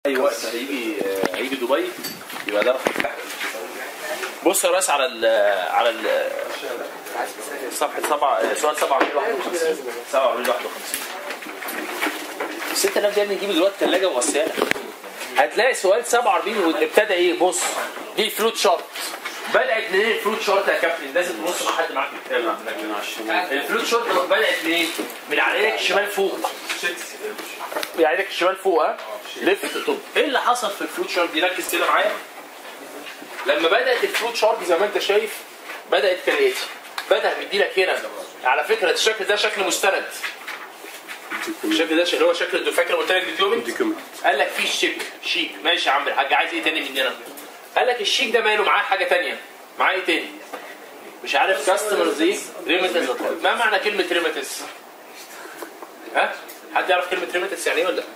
اي وقت هيجي هيجي دبي يبقى ده رقم واحد. بص يا ريس على ال على ال صفحه 7 سؤال 4751 4751 6000 دي يا ابني نجيب دلوقتي ثلاجه وغساله هتلاقي سؤال 47 وابتدى ايه بص دي الفلوت شارت بدات منين الفلوت شارت يا كابتن لازم تبص مع حد معاك في الكتاب الفلوت شارت بدات منين من على ايدك الشمال فوق من على ايدك الشمال فوق ها لف طب ايه اللي حصل في الفلوت شارت دي ركز كده معايا لما بدات الفلوت شارت زي ما انت شايف بدات كالاتي بدا مديلك هنا على فكره الشكل ده شكل مستند الشكل ده اللي هو شكل انت فاكر قلت لك ديكيومنت قال لك في شيك شيك ماشي يا عم الحاج عايز ايه تاني مننا قال لك الشيك ده ماله معاه حاجه تانية معاه ايه تاني مش عارف كاستمرز ايه ريميتنس ما معنى كلمه ريميتنس ها حد يعرف كلمه ريميتنس يعني ايه ولا لا؟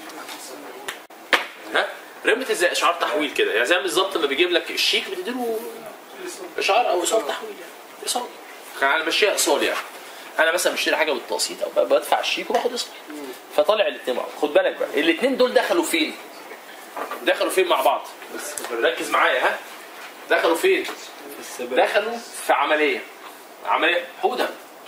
ها ريميتنس زي اشعار تحويل كده يعني زي بالظبط لما بيجيب لك الشيك بتديله اشعار او ايصال تحويل يعني ايصال انا ماشيها ايصال يعني انا مثلا بشتري حاجه بالتقسيط او بدفع الشيك وباخد ايصال فطالع الاثنين مع بعض خد بالك بقى الاثنين دول دخلوا فين دخلوا فين مع بعض ركز معايا ها دخلوا فين دخلوا في عمليه عمليه حوده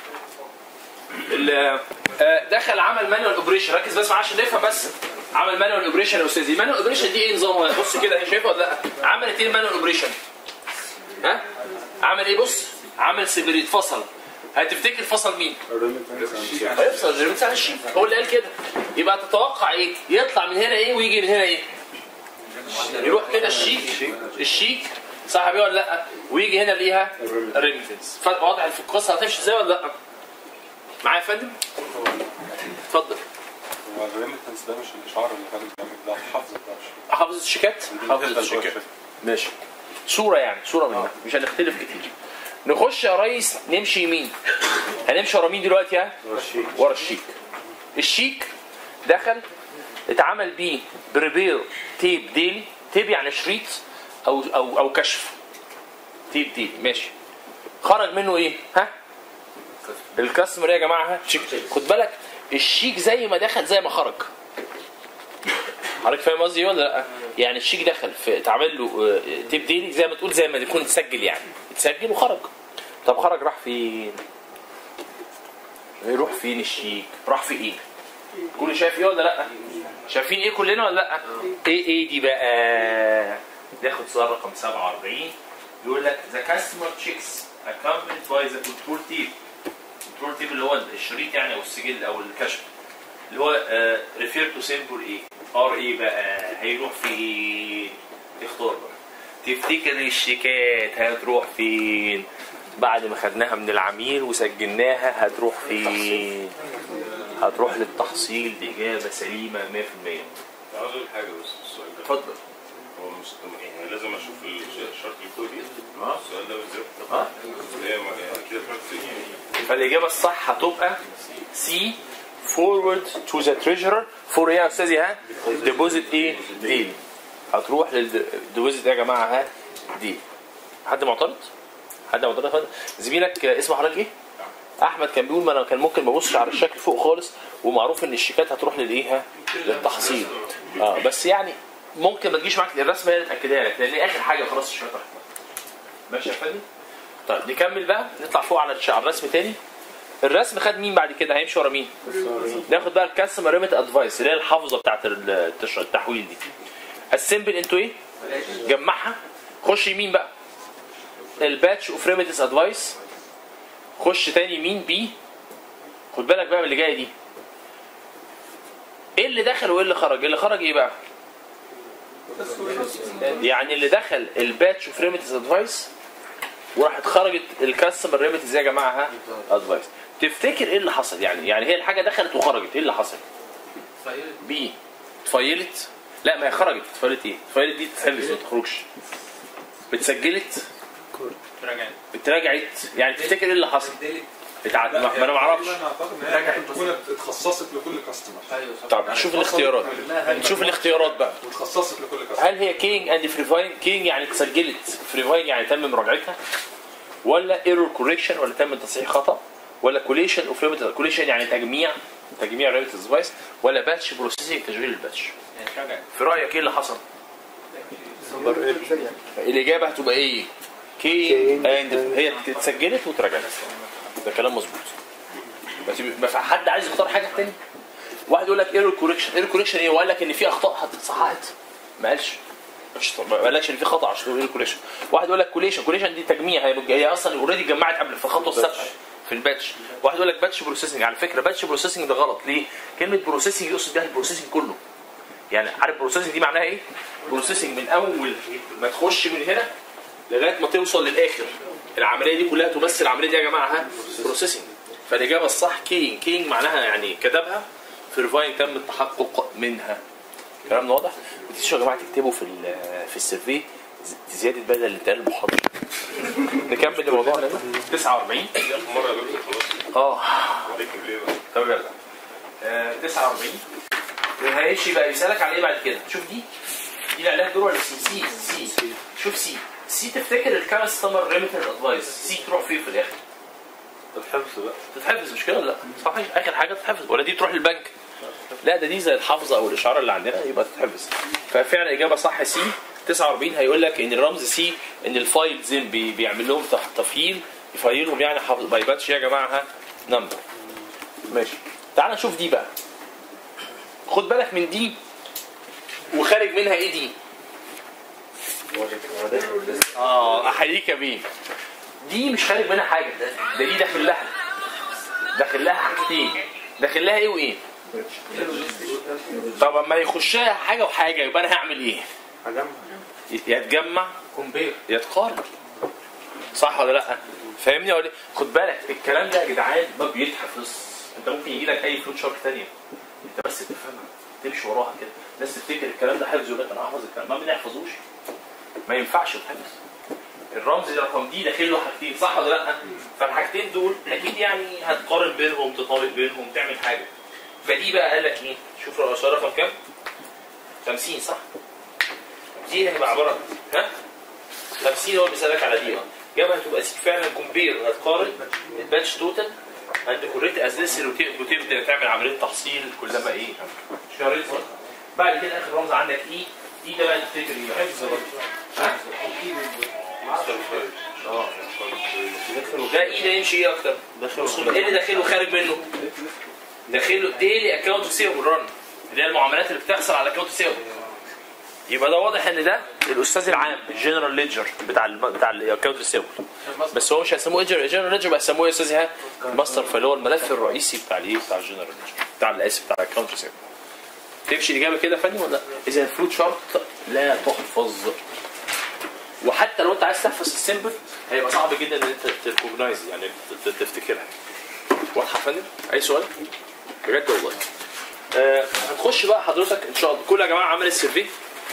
ال- آه، دخل عمل مانوال اوبريشن ركز بس معايا عشان نفهم بس عمل مانوال اوبريشن يا استاذي مانوال اوبريشن دي ايه نظامها بص كده هي شايفها ولا لا عملت ايه المانوال اوبريشن ها عمل ايه بص عمل سيبريت فصل هتفتكر فصل مين هيفصل الريموت عن الشيك هو اللي قال كده يبقى تتوقع ايه يطلع من هنا ايه ويجي من هنا ايه يروح كده الشيك الشيك صح بيه ولا لا ويجي هنا ليها الريميتنس واضح في القصه هتمشي ازاي ولا لا معايا يا فندم اتفضل هو الريمتنس ده مش الاشعار اللي خارج جامد ده حافظ الدرش حافظ الشيكات حافظ الشيكات ماشي صورة يعني صورة منها مش هنختلف كتير نخش يا ريس نمشي يمين هنمشي ورا مين دلوقتي ها؟ ورا الشيك الشيك دخل اتعمل بيه بريبير تيب ديلي تيب يعني شريط او او او كشف تيب ديلي ماشي خرج منه ايه ها الكاستمر يا جماعه ها شيك خد بالك الشيك زي ما دخل زي ما خرج حضرتك فاهم قصدي إيه ولا لا؟ يعني الشيك دخل في اتعمل له آه، تيب ديلي زي ما تقول زي ما يكون اتسجل يعني اتسجل وخرج طب خرج راح فين؟ يروح فين الشيك؟ راح في ايه؟ كل شايف ايه ولا لا؟ شايفين ايه كلنا ولا لا؟ ايه ايه دي بقى؟ ناخد سؤال رقم 47 يقول لك the customer checks accompanied by the control tape control tape اللي هو الشريط يعني او السجل او الكشف اللي هو ريفير تو سيمبل ايه ار ايه بقى هيروح فين اختار بقى تفتكر الشيكات هتروح فين بعد ما خدناها من العميل وسجلناها هتروح فين هتروح للتحصيل اجابه سليمه 100% عاوز اقول حاجه بس السؤال ده اتفضل هو مش يعني لازم اشوف الشرط الكودي اه السؤال ده بالذات اه هي ما- يعني كده فرق يعني فالاجابه الصح هتبقى سي forward to the treasurer فور ايه يا استاذي ها ديبوزيت ايه ديل هتروح للديبوزيت ايه يا جماعه ها ديل حد معترض حد معترض يا فندم؟ زميلك آه، اسم حضرتك ايه احمد كان بيقول ما انا كان ممكن ما ابصش على الشكل فوق خالص ومعروف ان الشيكات هتروح للايه ها للتحصيل اه بس يعني ممكن ما تجيش معاك الرسمه هي اللي تاكدها لك لان اخر حاجه خلاص الشيكات راحت ماشي يا فندم طيب نكمل بقى نطلع فوق على الش- على الرسم تاني الرسم خد مين بعد كده هيمشي ورا مين ناخد بقى الكاستمر ريميت ادفايس اللي هي الحافظه بتاعت ال- التش- التحويل دي السمبل انتو ايه جمعها خش يمين بقى الباتش اوف ريميتس ادفايس خش تاني يمين بي خد بالك بقى من اللي جايه دي ايه اللي دخل وايه اللي خرج اللي خرج ايه بقى يعني اللي دخل الباتش اوف ريميتس ادفايس وراحت خرجت الكاستمر ريميتس يا جماعه ها ادفايس تفتكر ايه اللي حصل يعني يعني هي الحاجه دخلت وخرجت ايه اللي حصل بي اتفيلت لا ما هي خرجت اتفيلت ايه اتفيلت دي تتحبس ما تخرجش اتسجلت اتراجعت يعني تفتكر ايه اللي حصل اتعد ما ما انا ما اعرفش انا اعتقد ان هي ممكن تكون اتخصصت لكل كاستمر طب نشوف الاختيارات نشوف الاختيارات بقى واتخصصت لكل كاستمر هل هي كينج اند فريفاين كينج يعني اتسجلت فريفاين يعني تم مراجعتها ولا ايرور كوريكشن ولا تم تصحيح خطا ولا كوليشن اوف كوليشن يعني تجميع تجميع ريميت ديفايس ولا باتش بروسيسنج تشغيل الباتش في رايك ايه اللي حصل؟ الاجابه هتبقى ايه؟ كي اند هي اتسجلت واترجعت ده كلام مظبوط بس ما في حد عايز يختار حاجه تاني واحد يقول لك ايرور كوريكشن ايرور كوريكشن ايه وقال لك ان في اخطاء هتتصححت ما قالش مش ما قالكش ان في خطا عشان تقول ايرور كوريكشن واحد يقول لك كوليشن كوليشن دي تجميع هي هي اصلا اوريدي اتجمعت قبل في الخطوه السابقه في الباتش واحد يقول لك باتش بروسيسنج على فكره باتش بروسيسنج ده غلط ليه كلمه بروسيسنج يقصد بيها البروسيسنج كله يعني عارف بروسيسنج دي معناها ايه بروسيسنج من اول ما تخش من هنا لغايه ما توصل للاخر العمليه دي كلها تمثل العمليه دي يا جماعه ها بروسيسنج فالاجابه الصح كينج كينج معناها يعني كتبها فيرفاين تم التحقق منها كلام واضح وتيجوا يا جماعه تكتبوا في ال- في السيرفي ز- زياده بدل الانتقال المحاضره نكمل الموضوع ده 49 مرة يا دكتور خلاص اه عليكم ليه بقى؟ طب يلا آه 49 هيمشي بقى يسالك على ايه بعد كده شوف دي دي اللي عليها دور ولا سي سي سي شوف سي سي تفتكر الكاستمر ريميتنس ادفايس سي تروح فين في الاخر الحفظ بقى تتحفظ مش كده ولا لا صحيح اخر حاجه تتحفظ ولا دي تروح للبنك لا ده دي زي الحافظه او الاشاره اللي عندنا يبقى تتحفظ ففعلا اجابه صح سي 49 هيقول لك ان الرمز سي ان الفايل زين بي بيعمل لهم تح- تفعيل يفايلهم يعني حافظ ما يبانش يا جماعه ها نمبر ماشي تعال نشوف دي بقى خد بالك من دي وخارج منها ايه دي اه احييك يا بيه دي مش خارج منها حاجه ده دي داخل لها داخل لها حاجتين داخل لها ايه وايه طب اما يخشها حاجه وحاجه يبقى انا هعمل ايه يا تجمع كومبير يا تقارن صح ولا لا فاهمني ولا إيه؟ خد بالك الكلام ده يا جدعان ما بيتحفظ انت ممكن يجي لك اي فلوت شارت ثانيه انت بس تفهمها تمشي وراها كده الناس تفتكر الكلام ده حفظ يقول لك انا احفظ الكلام ما بنحفظوش ما ينفعش يتحفظ الرمز رقم دي داخل له حاجتين صح ولا لا فالحاجتين دول اكيد يعني هتقارن بينهم تطابق بينهم تعمل حاجه فدي بقى قال لك ايه شوف الاشاره رقم كام 50 صح دي هتبقى عباره ها 50 هو بيسالك على دي اه جابها تبقى سي فعلا كومبير هتقارن الباتش توتال عند كوريت اساس وتبدا تعمل عمليه تحصيل كلما ايه شهرين فرق بعد كده اخر رمز عندك اي اي ده بقى تفتكر ايه حفظ برضه ها؟ اه ده اي ده يمشي ايه اكتر؟ ايه اللي داخله وخارج منه؟ داخله ديلي اكونت سيبل رن اللي هي المعاملات اللي بتحصل على اكونت سيبل يبقى ده واضح ان ده الاستاذ العام الجنرال ليدجر بتاع الم... بتاع الاكونت ريسيبل بس هو مش هيسموه جنرال ليدجر بقى هيسموه يا استاذ ها ماستر فاللي هو الملف الرئيسي بتاع الايه بتاع الجنرال ليدجر بتاع الاسم بتاع الاكونت ريسيبل تمشي الاجابه كده فني ولا لا؟ اذا الفلوت شارت لا تحفظ وحتى لو انت عايز تحفظ السيمبل هيبقى صعب جدا ان انت تركوجنايز يعني ت- ت- تفتكرها واضحه يا فندم؟ اي سؤال؟ بجد والله آه هنخش بقى حضرتك ان شاء الله كل يا جماعه عمل السيرفي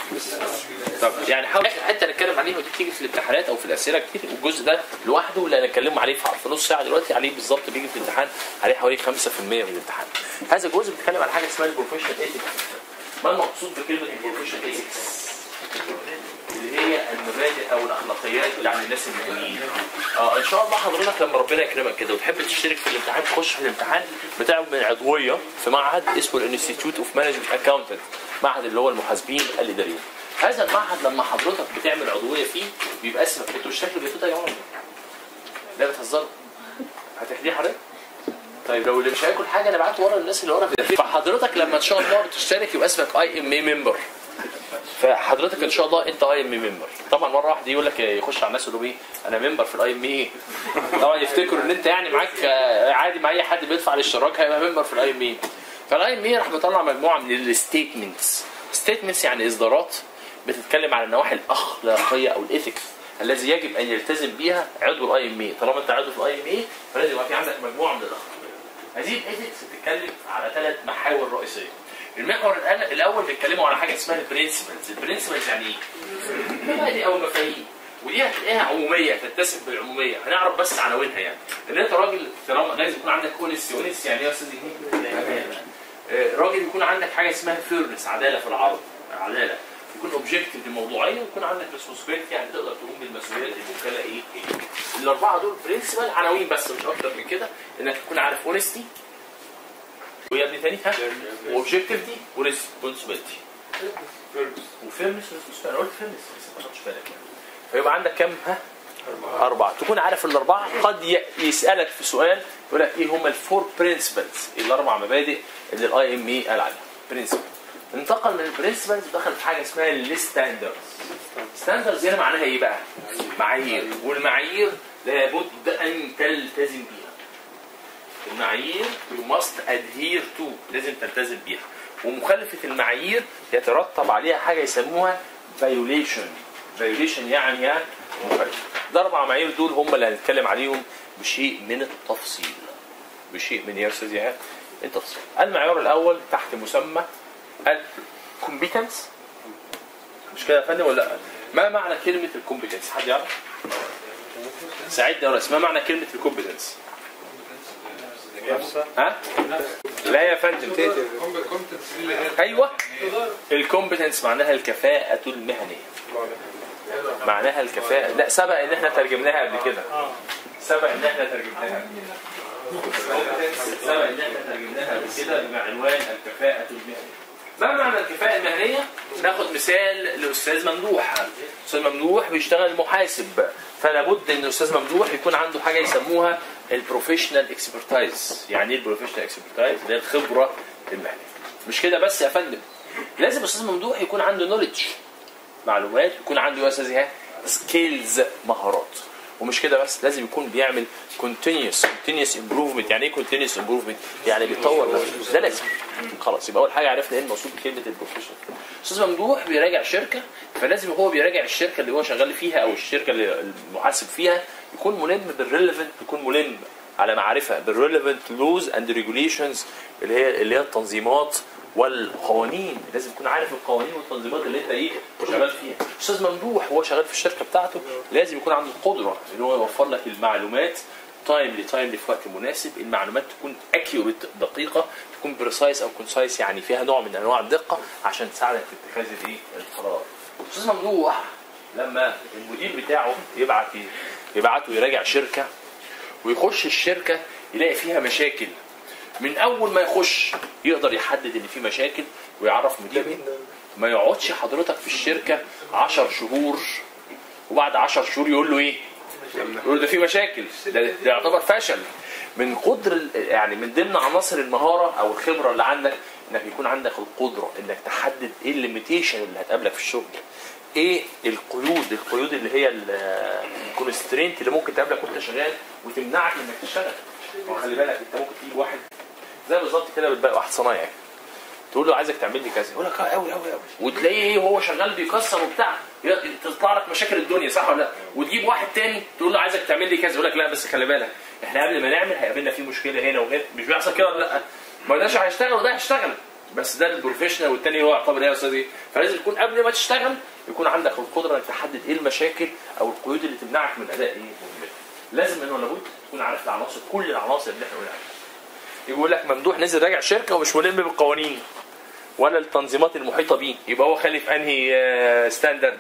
طب يعني حاول اخر حته نتكلم عليه ودي بتيجي في الامتحانات او في الاسئله كتير والجزء ده لوحده اللي هنتكلم عليه في في نص ساعه دلوقتي عليه بالظبط بيجي في الامتحان عليه حوالي 5% من الامتحان هذا الجزء بيتكلم على حاجه اسمها البروفيشنال ايثكس ما المقصود بكلمه البروفيشنال ايثكس اللي هي المبادئ او الاخلاقيات اللي عند الناس المهمين اه ان شاء الله حضرتك لما ربنا يكرمك كده وتحب تشترك في الامتحان تخش في الامتحان بتعمل عضويه في معهد اسمه الانستيتيوت اوف مانجمنت اكاونتنت معهد اللي هو المحاسبين الاداريين هذا المعهد لما حضرتك بتعمل عضويه فيه بيبقى اسمك انتوا اشتركتوا بيتوتا يا جماعه لا بتهزروا هتحليه حضرتك طيب لو اللي مش هياكل حاجه انا بعت ورا الناس اللي ورا فحضرتك لما ان شاء الله بتشترك يبقى اسمك اي ام اي ممبر فحضرتك ان شاء الله انت اي ام اي ممبر طبعا مره واحده يقول لك يخش على الناس يقول لهم ايه انا ممبر في الاي ام اي طبعا يفتكروا ان انت يعني معاك آه، عادي مع اي حد بيدفع الاشتراك هيبقى ممبر في الاي ام اي فالاي ام اي راح مطلع مجموعه من الستيتمنتس ستيتمنتس يعني اصدارات بتتكلم على النواحي الاخلاقيه او الايثكس الذي يجب ان يلتزم بيها عضو الاي ام اي طالما انت عضو في الاي ام اي فلازم يبقى في عندك مجموعه من الاخلاق هذه الايثكس بتتكلم على ثلاث محاور رئيسيه المحور الأول- الاول بيتكلموا على حاجه اسمها البرنسبلز البرنسبلز يعني ايه مبادئ او مفاهيم ودي هتلاقيها عموميه تتسم بالعموميه هنعرف بس عناوينها يعني ان انت راجل طالما لازم يكون عندك اونست اونست يعني ايه يا استاذ إيه؟ آه، راجل يكون عندك حاجه اسمها فيرنس عداله في العرض عداله يكون اوبجيكتيف لموضوعيه ويكون عندك ريسبونسبيلتي يعني تقدر تقوم بالمسؤوليات الموكله ايه إيه. الاربعه دول برنسبل عناوين بس مش اكتر من كده انك تكون عارف اونستي ويا ابني تاني ها واوبجكتيفيتي وريسبونسبيلتي وفيرنس وسبوستان انا قلت فيرنس بس ما خدتش بالك يعني فيبقى عندك كم ها؟ أربعة تكون عارف الأربعة قد ي- يسألك في سؤال يقول لك إيه هم الفور برنسبلز الأربع مبادئ اللي الأي إم إي قال عليها برنسبل انتقل من البرنسبلز ودخل في حاجة اسمها الستاندردز ستاندردز هنا معناها إيه بقى؟ معايير والمعايير لابد أن تلتزم بيها المعايير you must adhere to لازم تلتزم بيها ومخالفة المعايير يترتب عليها حاجة يسموها violation violation يعني يعني مخالفة الأربع معايير دول هم اللي هنتكلم عليهم بشيء من التفصيل بشيء من يا أستاذ إيهاب التفصيل المعيار الأول تحت مسمى الكومبيتنس مش كده يا فندم ولا لا؟ ما معنى كلمة الكومبيتنس؟ حد يعرف؟ ساعدني يا ريس ما معنى كلمة الكومبيتنس؟ ها؟ لا يا فندم كومبتنس دي اللي هي ايوه الكومبتنس معناها الكفاءة المهنية معناها الكفاءة لا سبق ان احنا ترجمناها قبل كده سبق ان احنا ترجمناها سبق ان احنا ترجمناها قبل كده بعنوان الكفاءة المهنية ما معنى الكفاءة المهنية؟ ناخد مثال لأستاذ ممدوح أستاذ ممدوح بيشتغل محاسب فلا بد ان الاستاذ ممدوح يكون عنده حاجه يسموها البروفيشنال اكسبرتايز يعني ايه البروفيشنال اكسبرتايز اللي هي الخبره المهنيه مش كده بس يا فندم لازم الاستاذ ممدوح يكون عنده نوليدج معلومات يكون عنده يا استاذ ايهاب سكيلز مهارات ومش كده بس لازم يكون بيعمل continuous continuous improvement يعني ايه continuous improvement يعني بيطور نفسه ده لازم خلاص يبقى اول حاجه عرفنا ايه المقصود بكلمه البروفيشنال استاذ ممدوح بيراجع شركه فلازم هو بيراجع الشركه اللي هو شغال فيها او الشركه اللي المحاسب فيها يكون ملم بالريليفنت يكون ملم على معرفه بالريليفنت لوز اند ريجوليشنز اللي هي اللي هي التنظيمات والقوانين لازم يكون عارف القوانين والتنظيمات اللي انت ايه شغال فيها استاذ ممدوح وهو شغال في الشركه بتاعته لازم يكون عنده القدره ان هو يوفر لك المعلومات تايملي تايملي في وقت مناسب المعلومات تكون اكيوريت دقيقه تكون بريسايز او كونسايس يعني فيها نوع من انواع الدقه عشان تساعدك في اتخاذ الايه القرار استاذ ممدوح لما المدير بتاعه يبعت يبعته يراجع شركه ويخش الشركه يلاقي فيها مشاكل من اول ما يخش يقدر يحدد ان في مشاكل ويعرف مديره ما يقعدش حضرتك في الشركه 10 شهور وبعد 10 شهور يقول له ايه؟ يقول له ده في مشاكل ده, ده يعتبر فشل من قدر ال- يعني من ضمن عناصر المهاره او الخبره اللي عندك انك يكون عندك القدره انك تحدد ايه الليميتيشن اللي هتقابلك في الشغل ايه القيود القيود اللي هي الكونسترينت اللي ممكن تقابلك وانت شغال وتمنعك انك تشتغل وخلي بالك انت ممكن تجيب واحد زي بالظبط كده بتبقى واحد صنايعي تقول له عايزك تعمل لي كذا يقول لك اه قوي قوي قوي وتلاقيه ايه وهو شغال بيكسر وبتاع ي- تطلع لك مشاكل الدنيا صح ولا لا وتجيب واحد تاني تقول له عايزك تعمل لي كذا يقول لك لا بس خلي بالك احنا قبل ما نعمل هيقابلنا في مشكله هنا وهنا مش بيحصل كده ولا لا ما ده هيشتغل وده هيشتغل بس ده البروفيشنال والتاني هو يعتبر ايه يا استاذ ايه فلازم تكون قبل ما تشتغل يكون عندك القدره انك تحدد ايه المشاكل او القيود اللي تمنعك من اداء ايه مهمتك لازم انه لابد تكون عارف العناصر كل العناصر اللي احنا قلنا عليها يقول لك ممدوح نزل راجع شركه ومش ملم بالقوانين ولا التنظيمات المحيطه بيه يبقى هو خالف انهي ستاندرد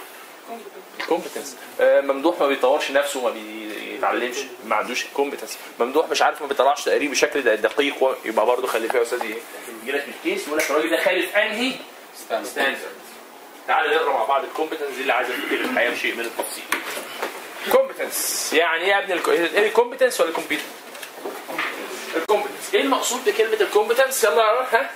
كومبتنس ممدوح ما بيطورش نفسه ما بيتعلمش ما عندوش كومبتنس ممدوح مش عارف ما بيطلعش تقرير بشكل دقيق و- يبقى برضه خلي فيها يا استاذ ايه يجي لك الكيس يقول لك الراجل ده خالف انهي ستاندرد تعال نقرا مع بعض الكومبتنس دي اللي عايز افتكر الحقيقه بشيء من التفصيل كومبتنس يعني ايه يا ابني الكو- ايه الكومبتنس ولا الكمبيوتر الكومبتنس ايه المقصود بكلمه الكومبتنس يلا ها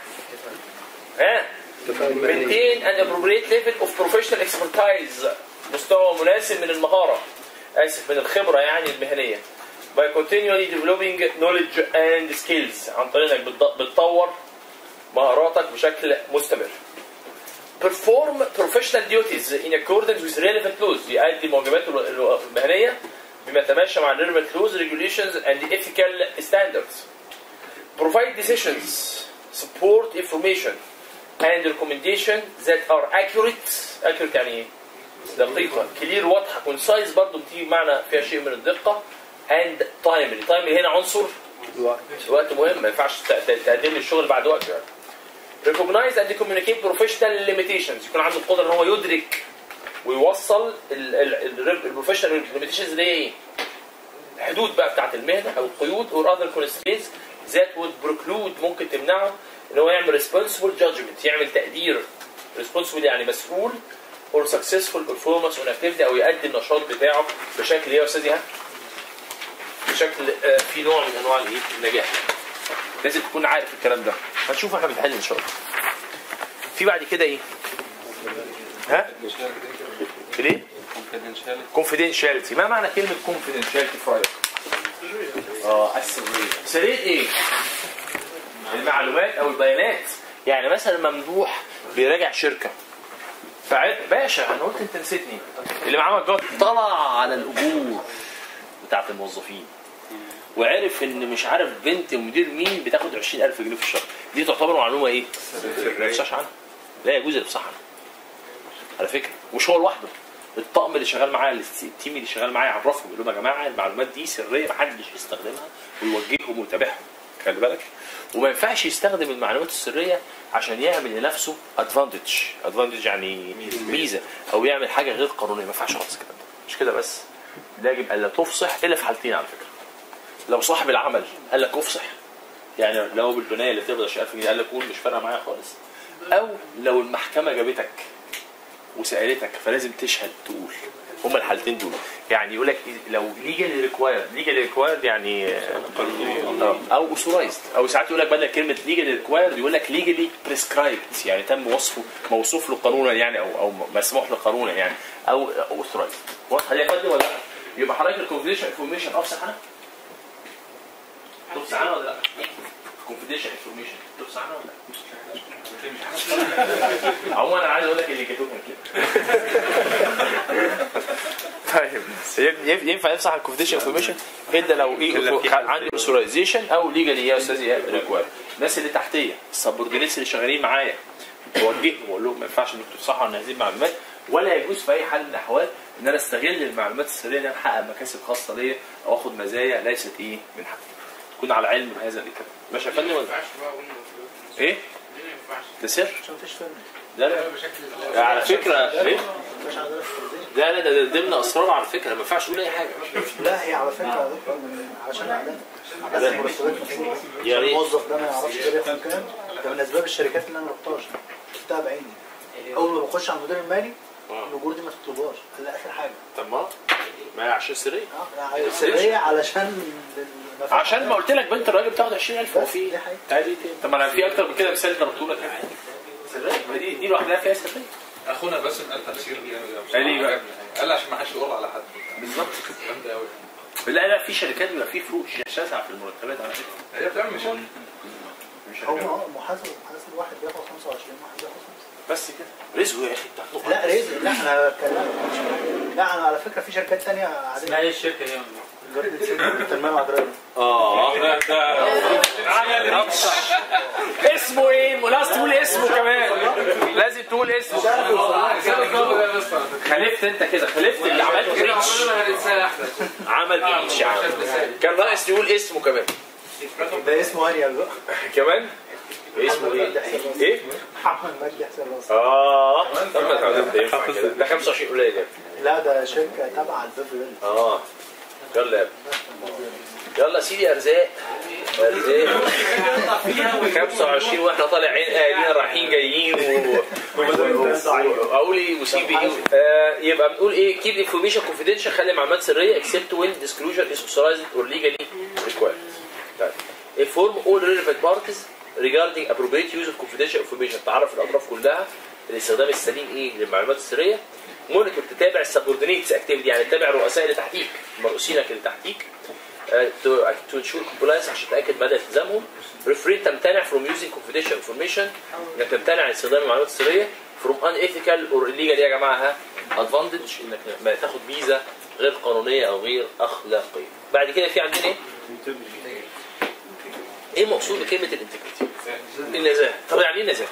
ها maintain an appropriate level of professional expertise مستوى مناسب من المهارة آسف من الخبرة يعني المهنية by continually developing knowledge and skills عن طريق انك بتض- بتطور مهاراتك بشكل مستمر perform professional duties in accordance with relevant laws يؤدي مواجباته ال- المهنية بما يتماشى مع relevant laws regulations and ethical standards provide decisions support information and recommendation that are accurate accurate يعني ايه؟ دقيقة كلير واضحة كونسايز برضه بتيجي بمعنى فيها شيء من الدقة and timely timely هنا عنصر وقت مهم ما ينفعش ت- ت- تقدم لي الشغل بعد وقت يعني recognize and communicate professional limitations يكون عنده القدرة ان هو يدرك ويوصل البروفيشنال ليميتيشنز اللي هي ايه؟ الحدود بقى بتاعت المهنه او القيود or other constraints that would preclude ممكن تمنعه ان هو يعمل responsible judgment يعمل تقدير responsible يعني مسؤول or successful performance on activity او يؤدي النشاط بتاعه بشكل ايه يا استاذ ايهاب؟ بشكل آه، في نوع من انواع الايه؟ النجاح. لازم تكون عارف الكلام ده. هنشوف احنا بنحل ان شاء الله. في بعد كده ايه؟ ها؟ ليه؟ confidentiality ما معنى كلمة confidentiality في رأيك؟ اه السرية سرية ايه؟ المعلومات او البيانات يعني مثلا ممدوح بيراجع شركة فعد باشا انا قلت انت نسيتني اللي معاه مجات طلع على الاجور بتاعت الموظفين وعرف ان مش عارف بنت مدير مين بتاخد 20000 جنيه في الشهر دي تعتبر معلومه ايه؟ ما يفصحش عنها لا يجوز الافصاح عنها على فكره مش هو لوحده الطقم اللي شغال معاه التيم اللي شغال معاه يعرفهم يقول لهم يا جماعه المعلومات دي سريه محدش يستخدمها ويوجههم ويتابعهم خلي بالك وما ينفعش يستخدم المعلومات السريه عشان يعمل لنفسه ادفانتج ادفانتج يعني ميزه او يعمل حاجه غير قانونيه ما ينفعش خالص الكلام ده مش كده بس يجب الا تفصح الا في حالتين على فكره لو صاحب العمل قال لك افصح يعني لو بالبنايه اللي بتقبض 20000 جنيه قال لك قول مش فارقه معايا خالص او لو المحكمه جابتك وسالتك فلازم تشهد تقول هما الحالتين دول يعني يقول لك لو ليجل ريكوايرد ليجل ريكوايرد يعني آه، او اوثورايزد او ساعات يقول لك بدل كلمه ليجل ريكوايرد يقول لك ليجلي بريسكرايبد يعني تم وصفه موصوف له قانونا يعني او او مسموح له قانونا يعني او اوثورايزد واضح هل يا فندم ولا لا؟ يبقى حضرتك الكونفيديشن انفورميشن افصح عنها؟ تفصح عنها ولا لا؟ كونفيديشن انفورميشن تفصح عنها ولا لا؟ عموما انا عايز اقول لك اللي كتبهم كده طيب ينف- ينفع يفصح الكونفيديشن انفورميشن الا لو ايه عندي اوثورايزيشن او ليجالي يا استاذ ايهاب ريكواير الناس اللي تحتيه السبوردينيتس اللي شغالين معايا بوجههم واقول لهم ما ينفعش انكم تفصحوا عن هذه المعلومات ولا يجوز في اي حال من الاحوال ان انا استغل المعلومات السريه ان انا احقق مكاسب خاصه ليا او اخد مزايا ليست ايه من حقي تكون على علم بهذا الكلام ماشي يا فندم ما ولا ينفعش بقى قلنا في ايه الفلوس. ليه ما ينفعش؟ ده سر عشان مفيش فن لا لا بشكل على فكره ايه مفيش عداله في التوزيع لا لا ده ده ضمن اسرار على فكره ما ينفعش تقول اي حاجه لا هي على فكره على فكره من- عشان عداله عداله المرتبات نفسها يعني إيه؟ الموظف ده ما يعرفش ده بياخد كام ده من اسباب الشركات اللي انا ما رحتهاش شفتها بعيني اول ما بخش على المدير المالي الاجور دي ما تطلبهاش الا اخر حاجه طب ما ما هي عشان سريه اه سريه علشان ما فيش عشان ما قلت لك بنت الراجل بتاخد 20000 هو بس في دي حقيقة. عادي تاني طب ما انا في اكتر من كده مثال ضربته لك عادي سريه ما دي دي لوحدها فيها سريه اخونا باسم قال تفسير جامد قال إيه بقى؟ قال لي عشان ما حدش يقول على حد بالظبط جامد قوي لا لا في شركات بيبقى في فروق شاسعه في المرتبات على فكره هي بتعمل مشاكل مش هو عارف. اه محاسب محاسب واحد بياخد 25 واحد بياخد 5 بس كده رزقه يا اخي بتاع لا رزق لا انا بتكلم لا انا على فكره في شركات تانية عاديه ايه الشركه دي جريدة سن التنميه العقاريه اه ده ده اسمه ايه؟ لازم تقول اسمه كمان لازم تقول اسمه خالفت انت كده خالفت اللي عملت ريتش عمل ريتش يا عم كان ناقص يقول اسمه كمان ده اسمه هانيال بقى كمان اسمه ايه؟ ايه؟ محمد مجدي حسين راس اه طب ما تعودت ينفع كده ده 25 قليل يعني لا ده شركه تابعه لبيفرلي اه يلا يا ابني يلا يا سيدي ارزاق ارزاق 25 واحنا طالعين قاعدين رايحين جايين و اقولي وسيبي ايه آه، يبقى بنقول ايه keep information confidential خلي معلومات سريه except when disclosure is authorized or legally required طيب inform all relevant parties regarding appropriate use of confidential information تعرف الاطراف كلها الاستخدام السليم ايه للمعلومات السريه مونيتور تتابع السبوردينيتس اكتيفيتي يعني تتابع الرؤساء اللي تحتيك مرؤوسينك اللي تحتيك تو انشور كومبلاينس عشان تتاكد مدى التزامهم ريفرين تمتنع from using confidential information انك تمتنع عن استخدام المعلومات السريه from unethical or illegal يا جماعه ها advantage انك ما تاخد ميزه غير قانونيه او غير اخلاقيه بعد كده في عندنا ايه؟ ايه المقصود بكلمه الانتجريتي؟ النزاهه طب يعني ايه النزاهه؟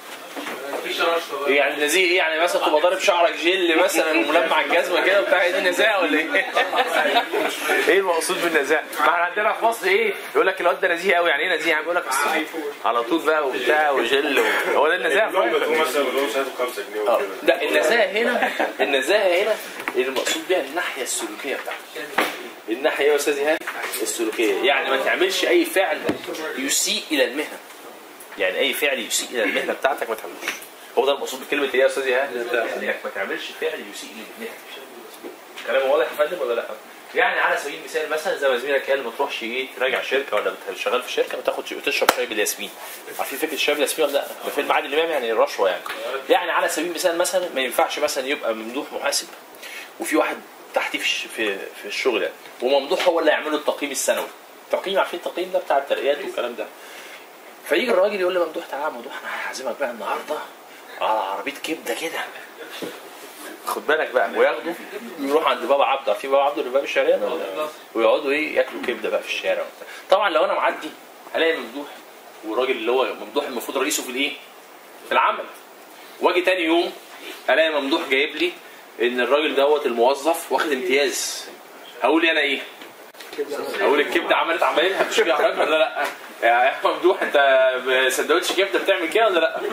يعني نزيه ايه يعني مثلا تبقى ضارب شعرك جل مثلا وملمع الجزمه كده وبتاع إيه دي نزاهه ولا ايه؟ ايه المقصود بالنزاهه؟ ما احنا عندنا في مصر ايه؟ يقول لك الواد ده نزيه قوي يعني ايه نزيه؟ يعني بيقول لك أصل على طول بقى وبتاع وجل و- هو ده النزاهه لهم بتقول مثلا بقول هاتوا 5 جنيه اه وكده لا النزاهه هنا النزاهه هنا المقصود بها الناحيه السلوكيه بتاعتك الناحيه يا استاذ ايهاب السلوكيه يعني ما تعملش اي فعل يسيء الى المهنه يعني اي فعل يسيء الى المهنه بتاعتك ما تعملوش هو ده المقصود بكلمه ايه يا استاذ ايهاب؟ انك ما تعملش فعل يسيء لابنها كلام واضح يا فندم ولا لا؟ يعني على سبيل المثال مثلا زي ما زميلك قال ما تروحش ايه تراجع شركه ولا بت- شغال في شركه ما تاخدش وتشرب شاي بالياسمين عارفين فكره الشاي بالياسمين ولا لا؟ ده فيلم عادل امام يعني الرشوه يعني يعني على سبيل المثال مثلا ما ينفعش مثلا يبقى ممدوح محاسب وفي واحد تحتيه في الش- في في الشغل يعني وممدوح هو اللي هيعمل له التقييم السنوي التقييم عارفين التقييم ده بتاع الترقيات والكلام ده فيجي الراجل يقول لي ممدوح تعالى يا ممدوح انا هعزمك بقى النهارده على عربيه كبده كده خد بالك بقى وياخده يروح عند بابا عبده في بابا عبده اللي باب الشارع ده ولا- ويقعدوا ايه ياكلوا كبده بقى في الشارع وبتاع. طبعا لو انا معدي الاقي ممدوح والراجل اللي هو ممدوح المفروض رئيسه في الايه؟ في العمل واجي تاني يوم الاقي ممدوح جايب لي ان الراجل دوت الموظف واخد امتياز هقول لي انا ايه؟ اقول الكبده عملت عملتها مش فيها حاجه ولا لا؟ يا ممدوح انت بسندوتش كبده بتعمل كده ولا لا؟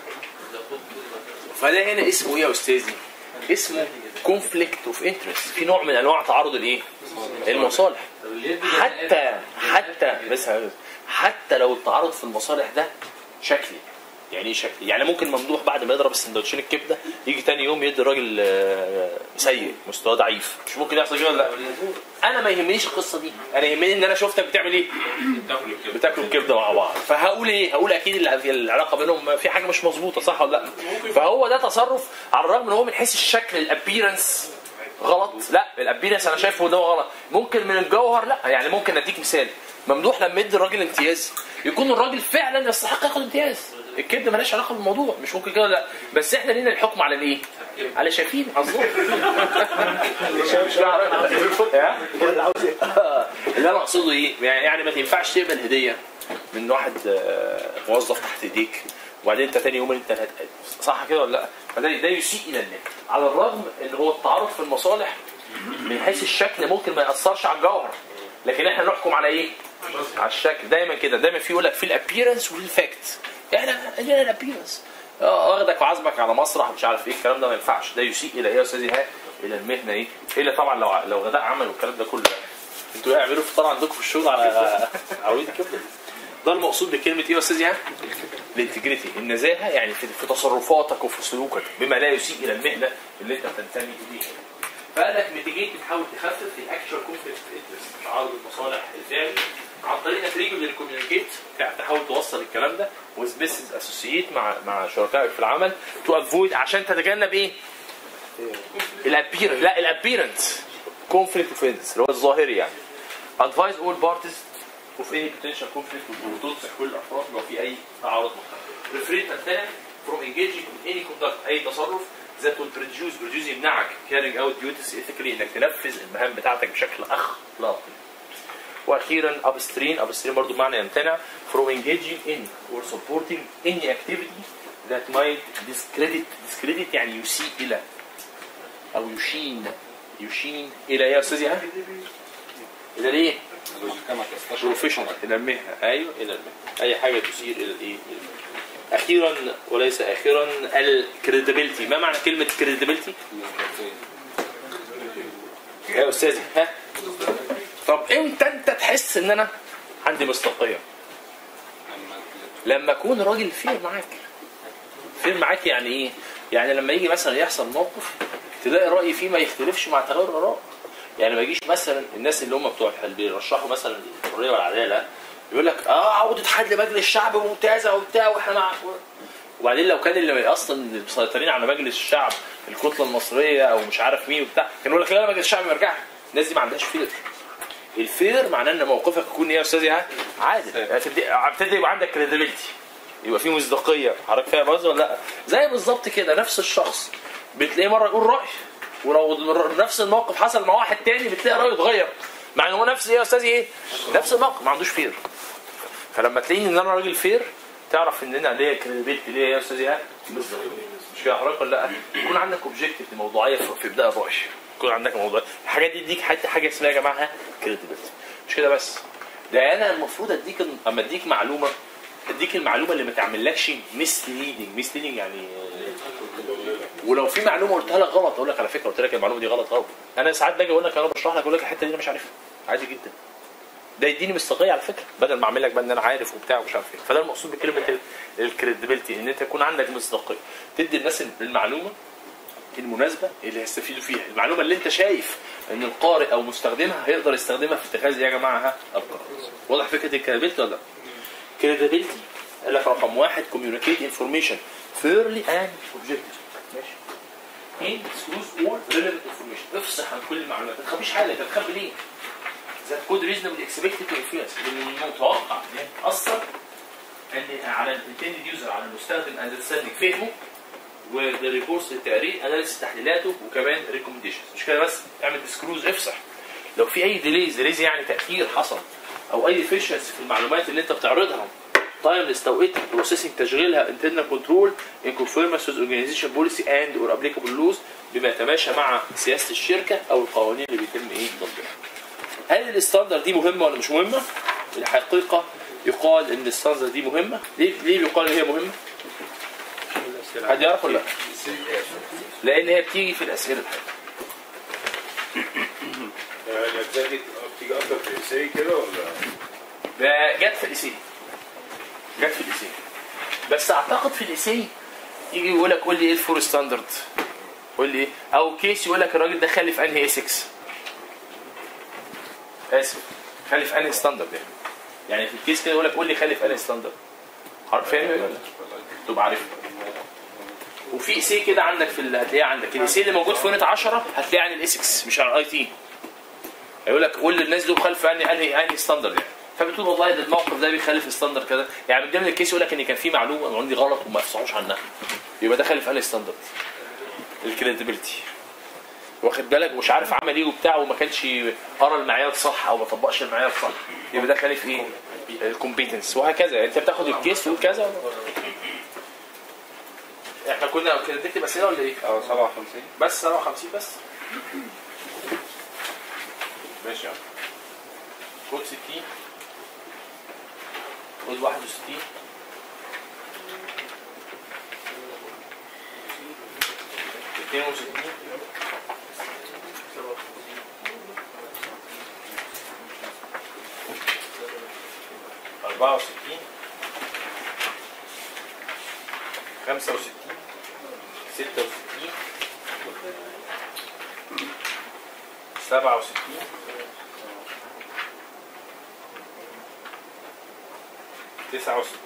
فده هنا اسمه ايه يا استاذي؟ اسمه كونفليكت اوف انترست في نوع من انواع تعارض الايه؟ المصالح حتى حتى بس حتى لو التعارض في المصالح ده شكلي يعني ايه شكلي؟ يعني ممكن ممدوح بعد ما يضرب السندوتشين الكبده يجي تاني يوم يدي الراجل آه، سيء مستواه ضعيف مش ممكن يحصل كده ولا لا؟ انا ما يهمنيش القصه دي انا يهمني ان انا شفتك بتعمل ايه؟ بتاكلوا الكبده مع بعض فهقول ايه؟ هقول اكيد الع- العلاقه بينهم في حاجه مش مظبوطه صح ولا لا؟ فهو ده تصرف على الرغم ان هو من حيث الشكل الابيرنس غلط لا الابيرنس انا شايفه ان هو غلط ممكن من الجوهر لا يعني ممكن اديك مثال ممدوح لما يدي الراجل امتياز يكون الراجل فعلا يستحق ياخد امتياز الكبده مالهاش علاقه بالموضوع مش ممكن كده لا بس احنا لينا الحكم على الايه؟ على شايفين حظهم مش ها؟ اللي انا اقصده ايه؟ يعني يعني ما تنفعش تقبل هديه من واحد آه، موظف تحت ايديك وبعدين انت تاني يوم انت هت... صح كده ولا لا؟ فده ده يسيء الى الناس على الرغم ان هو التعارض في المصالح من حيث الشكل ممكن ما ياثرش على الجوهر لكن احنا نحكم على ايه؟ على الشكل دايما كده دايما في يقول لك في الابيرنس والفاكت احنا عندنا الابيرنس اه واخدك وعازمك على مسرح مش عارف ايه الكلام ده ما ينفعش ده يسيء الى ايه يا استاذ ايهاب؟ الى المهنه ايه؟ الا طبعا لو لو غداء عمل والكلام ده كله انتوا ايه اعملوا فطار عندكم في الشغل على عربيه الكبده ده المقصود بكلمه ايه يا استاذ ايهاب؟ الانتجريتي النزاهه يعني في, في تصرفاتك وفي سلوكك بما لا يسيء الى المهنه اللي انت بتنتمي اليها. فقال لك ميتيجيت تحاول تخفف الاكشوال كونفليكت انترست تعارض المصالح الفعلي عن طريق انك ريجولر كوميونيكيت تحاول توصل الكلام ده وسبيسز اسوسييت مع مع شركائك في العمل تو افويد عشان تتجنب ايه؟ الابيرنس لا الابيرنس كونفليكت اوف انترست اللي هو الظاهري يعني advise all parties of any potential conflict وتنصح كل الافراد لو في اي تعارض محتمل. refrain تمتنع from engaging in any conduct اي تصرف that will produce produce يمنعك carrying out duties ethically انك تنفذ المهام بتاعتك بشكل اخلاقي. واخيرا upstream upstream برضو معنى يمتنع from engaging in or supporting any activity that might discredit discredit يعني يسيء الى او يشين يشين الى ايه يا استاذ ايهاب؟ الى الايه؟ كما تستشعر بروفيشنال الى المهنه ايوه الى المهنه اي حاجه تشير الى الايه؟ اخيرا وليس اخيرا الكريديبيلتي ما معنى كلمه كريديبيلتي؟ يا استاذي ها؟ طب امتى انت تحس ان انا عندي مصداقيه؟ لما اكون راجل فير معاك فير معاك يعني ايه؟ يعني لما يجي مثلا يحصل موقف تلاقي رايي فيه ما يختلفش مع تغير الاراء يعني ما يجيش مثلا الناس اللي هم بتوع اللي بيرشحوا مثلا الحريه والعداله يقول لك اه عوده حد لمجلس الشعب ممتازه وبتاع واحنا مع وبعدين لو كان اللي اصلا المسيطرين على مجلس الشعب الكتله المصريه او مش عارف مين وبتاع كان يقول لك لا مجلس الشعب يرجع الناس دي ما عندهاش فير الفير معناه ان موقفك يكون ايه يا استاذ ايهاب؟ عادل يعني تبتدي ابتدي يبقى عندك كريديبيلتي يبقى في مصداقيه حضرتك فاهم قصدي ولا لا؟ زي بالظبط كده نفس الشخص بتلاقيه مره يقول راي ولو نفس الموقف حصل مع واحد تاني بتلاقي رايه اتغير مع ان هو نفس ايه يا استاذ ايه؟ نفس الموقف ما عندوش فير فلما تلاقيني ان انا راجل فير تعرف ان انا ليا كريديبيلتي ليا يا استاذ ايهاب مصداقيه مش كده حضرتك ولا لا؟ يكون عندك اوبجيكتيف موضوعيه في في ابداء الرؤيه يكون عندك موضوع الحاجات دي تديك حتى حاجه اسمها يا جماعه كريديبيلتي مش كده بس ده انا المفروض اديك اما اديك معلومه اديك المعلومه اللي ما تعملكش مسليدنج مسليدنج يعني ولو في معلومه قلتها لك غلط اقول لك على فكره قلت لك المعلومه دي غلط غلط انا ساعات باجي اقول لك انا بشرح لك اقول لك الحته دي انا مش عارفها عادي جدا ده يديني مصداقيه على فكره بدل ما اعمل لك بقى ان انا عارف وبتاع ومش عارف ايه فده المقصود بكلمه الكريديبيلتي ان انت يكون عندك مصداقيه تدي الناس المعلومه المناسبه اللي هيستفيدوا فيها المعلومه اللي انت شايف ان القارئ او مستخدمها هيقدر يستخدمها في اتخاذ يا جماعه ها القرار واضح فكره الكريديبيلتي ولا لا كريديبيلتي قال لك رقم واحد communicate information fairly and objectively ماشي ايه exclude all relevant information افصح عن كل المعلومات ما تخبيش حاجه انت بتخبي ليه؟ that could reasonably expected to influence لان المتوقع ان هي تاثر ان على الانتندد يوزر على المستخدم understanding فهمه والريبورتس التقرير اناليسيس تحليلاته وكمان ريكومنديشنز مش كده بس اعمل ديسكلوز افصح لو في اي ديليز ديليز يعني تاخير حصل او اي ديفيشنسي في المعلومات اللي انت بتعرضها تايم استوقتها بروسيسنج تشغيلها internal كنترول in conformance with organization policy and or applicable laws بما يتماشى مع سياسه الشركه او القوانين اللي بيتم ايه تطبيقها. هل الستاندرد دي مهمه ولا مش مهمه؟ الحقيقه يقال ان الستاندرد دي مهمه، ليه ليه بيقال ان هي مهمه؟ حد يعرف ولا لا؟ لان هي بتيجي في الاسئله يعني الأجزاء دي بتيجي أكتر في الإساي كده ولا؟ ده جت في الاسي جت في الاسي بس اعتقد في الاسي يجي يقول لك قول لي ايه الفور ستاندرد قول لي ايه او كيس يقول لك الراجل ده خلف انهي اي 6 اسف خلف انهي ستاندرد يعني يعني في الكيس كده يقول لك قول لي خلف انهي ستاندرد عارف فاهم ولا لا؟ تبقى عارف وفي سي كده عندك في ال- هتلاقيه عندك السي اللي موجود في يونت 10 هتلاقيه عن الاي 6 مش عن الاي تي هيقول لك قول للناس دول خلف انهي انهي انهي ستاندرد يعني فبتقول والله ده الموقف ده بيخالف الستاندرد كده يعني من ضمن الكيس يقول لك ان كان في معلومه المعلومه دي غلط وما يفصحوش عنها يبقى ده خالف انهي ستاندرد الكريديبيلتي واخد بالك مش عارف عمل ايه وبتاع وما كانش قرا المعيار صح او ما طبقش المعيار صح يبقى ده خالف ايه الكومبيتنس وهكذا يعني انت بتاخد الكيس تقول كذا احنا كنا كنا بنكتب اسئله ولا ايه؟ اه 57 بس 57 بس ماشي يا عم خد 60 خد 61 62 64 65 66 سبعة وستين تسعة وستين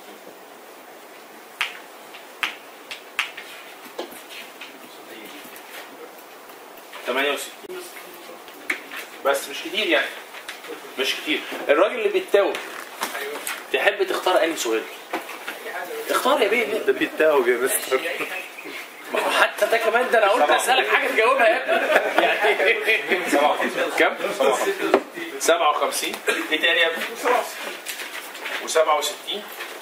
ثمانية وستين بس مش كتير يعني مش كتير الراجل اللي بيتاوب تحب تختار أنهي سؤال اختار يا بيه ده بيتاوج يا مستر ما هو حتى ده كمان ده انا قلت اسالك حاجه تجاوبها يا ابني يعني كم؟ 57 ايه تاني يا ابني؟ و67